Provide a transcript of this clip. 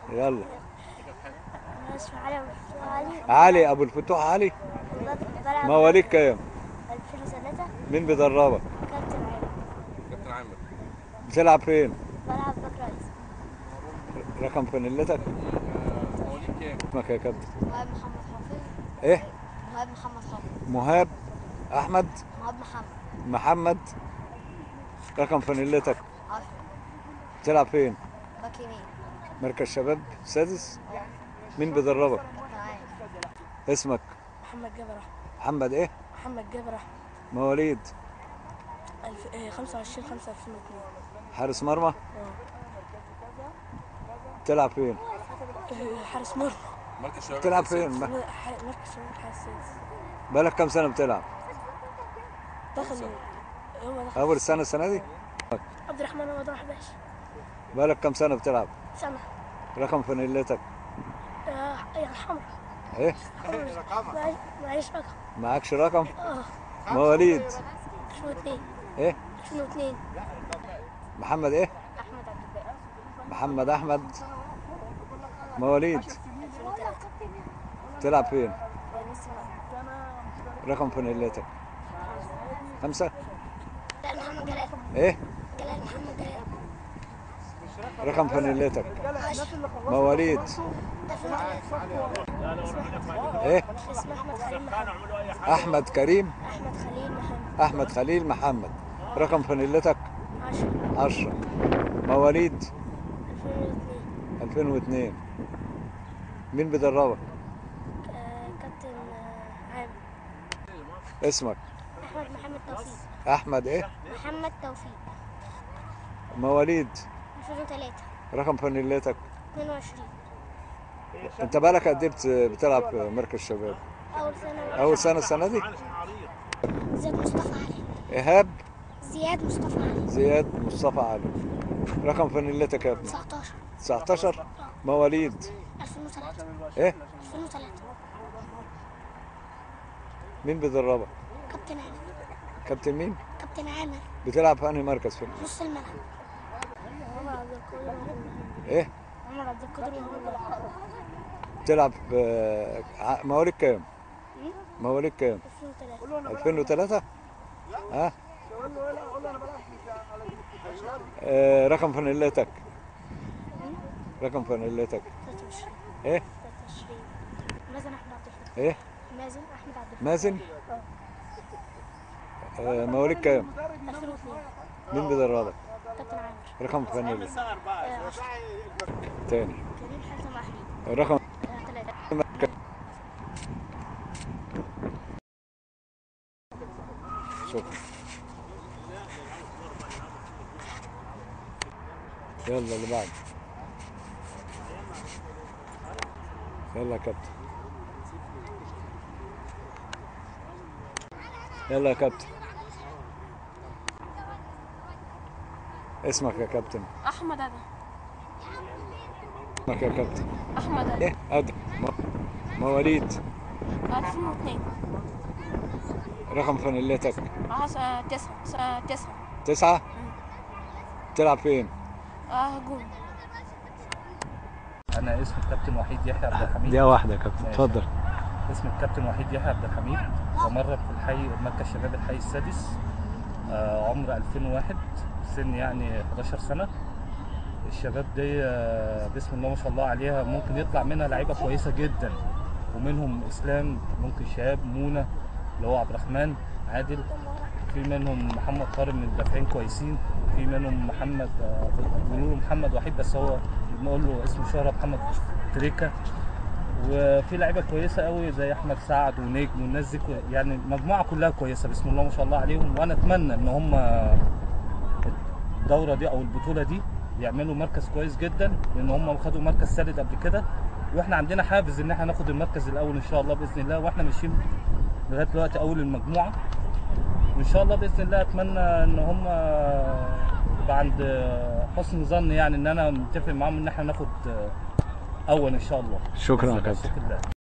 يلا انا اسمي علي ابو الفتوح علي علي ابو الفتوح علي بلعب مواليد كام 2003 مين بيدربك كابتن عامر كابتن عامر بتلعب فين بلعب باك رايت رقم فانيلتك آه، مواليد كام؟ اسمك يا كابتن مهاب محمد حافظ ايه مهاب محمد حافظ مهاب احمد مهاب محمد محمد رقم فانيلتك 10 بتلعب فين باك يمين مركز شباب سادس مين بيدربك كابتن عامر اسمك محمد جبرة محمد ايه محمد جبرة مواليد الف... آه، 25 5 2002 حارس مرمى بتلعب فين آه، حارس مرمى مركز شباب بتلعب السادس. فين م- ح- مركز شباب الحارس السادس بقالك كام سنه بتلعب دخل هو دخل اول سنه السنه دي عبد الرحمن رمضان حباش بقالك كام سنه بتلعب سنة رقم فانيلتك آه، يعني حمرا ايه معيش معيش رقم معكش رقم اه مواليد 2002 ايه 2002 محمد ايه احمد عبد الباقي محمد احمد مواليد تلعب فين رقم فانيلتك خمسة جلال محمد جلال ايه جلال محمد جلال رقم فانيلتك مواليد 2003 ايه اسمه احمد خليل محمد احمد كريم احمد خليل محمد احمد خليل محمد رقم فانيلتك 10 عشرة مواليد 2002 2002 مين بيدربك آه، كابتن آه، عامر اسمك احمد محمد توفيق احمد ايه محمد توفيق مواليد 2003 رقم فانيلتك 22 انت بالك قد ايه بت- بتلعب في مركز شباب اول سنه اول سنه السنه دي زياد مصطفى علي ايهاب زياد مصطفى علي زياد مصطفى علي رقم فانيلتك يا ابني 19 19 مواليد 2003 ايه 2003 مين بيدربك كابتن عامر كابتن مين كابتن عامر بتلعب في انهي مركز في نص الملعب عمر عبد القادر ايه عمر عبد القادر محمد بتلعب في ع- مواليد كام مواليد كام 2003 2003 ها آه رقم فانيلتك رقم فانيلتك 23 ايه 23 مازن احمد عبد الفتاح ايه مازن احمد عبد الفتاح مازن آه مواليد كام 2002 مين بيدربك كابتن عامر رقم فانيلتك آه، 10 تاني كريم حسن احمد رقم 3 شكرا يلا اللي بعد يلا يا كابتن يلا يا كابتن اسمك يا كابتن احمد ادم اسمك يا كابتن احمد ادم ايه ادم م- مواليد 2002 رقم فانيلتك 10 9 9 تسعة تلعب فين اه هجوم انا اسمي الكابتن وحيد يحيى عبد الحميد دقيقة واحدة يا كابتن ماشي. اتفضل اسمي الكابتن وحيد يحيى عبد الحميد بمرن في الحي مركز شباب الحي السادس آه عمر 2001 سن يعني 11 سنه الشباب دي آه بسم الله ما شاء الله عليها ممكن يطلع منها لعيبه كويسه جدا ومنهم اسلام ممكن شهاب منى اللي هو عبد الرحمن عادل في منهم محمد طارق من المدافعين كويسين في منهم محمد آه، بيقولوا له محمد وحيد بس هو بنقول له اسمه شهره محمد تريكا وفي لعيبه كويسه قوي زي احمد سعد ونجم والناس دي كوي... يعني المجموعه كلها كويسه بسم الله ما شاء الله عليهم وانا اتمنى ان هم الدوره دي او البطوله دي يعملوا مركز كويس جدا لان هم خدوا مركز ثالث قبل كده واحنا عندنا حافز ان احنا ناخد المركز الاول ان شاء الله باذن الله واحنا ماشيين لغايه دلوقتي اول المجموعه وان شاء الله باذن الله اتمنى ان هم يبقى عند حسن ظن يعني ان انا متفق معاهم ان احنا ناخد اول ان شاء الله شكرا يا بإذن الله. كابتن بشكر الله